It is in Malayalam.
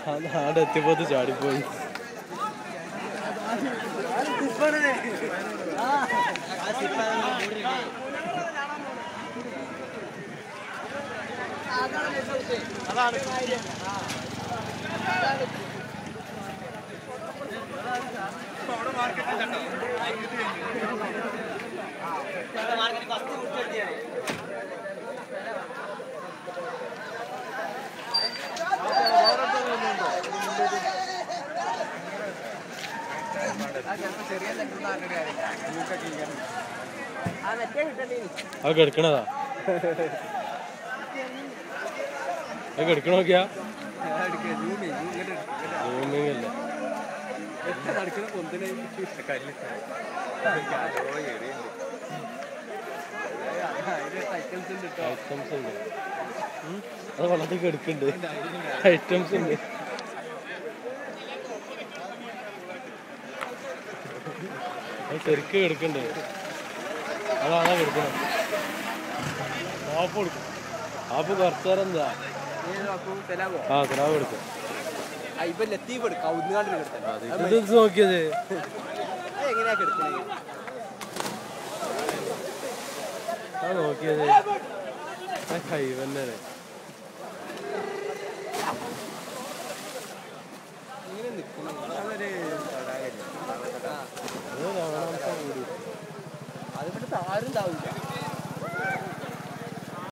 ആടെ എത്തിയപ്പോ ചാടിപ്പോയി അത് കെടുക്കണതാ അത് കെടുക്കണ നോക്കിയാ സൂമിങ് അല്ലേ ഐറ്റംസ് ഉണ്ട് ഉം? അത് വെള്ളത്തിൽ കെടുക്കുന്നുണ്ട് ഐറ്റംസ് ഉണ്ട് അത് ശരിക്ക് കെടുക്കുന്നുണ്ട് അതാണ് കെടുക്കണം ആപ്പ് കൊടുക്കും ആപ്പ് കുറച്ചു നേരം എന്താ ആ കിടാവ് എടുക്കും ഇത് നോക്കിയത് എങ്ങനെയാ കിടക്കുന്നത് ആ നോക്കിയത് ആ കൈ തന്നെ ഇങ്ങനെ നിൽക്കുന്നു അതൊരു തടാകല്ലേ അത് രവണാംശം കൂടി അതിവിടെ താരും ഉണ്ടാവില്ല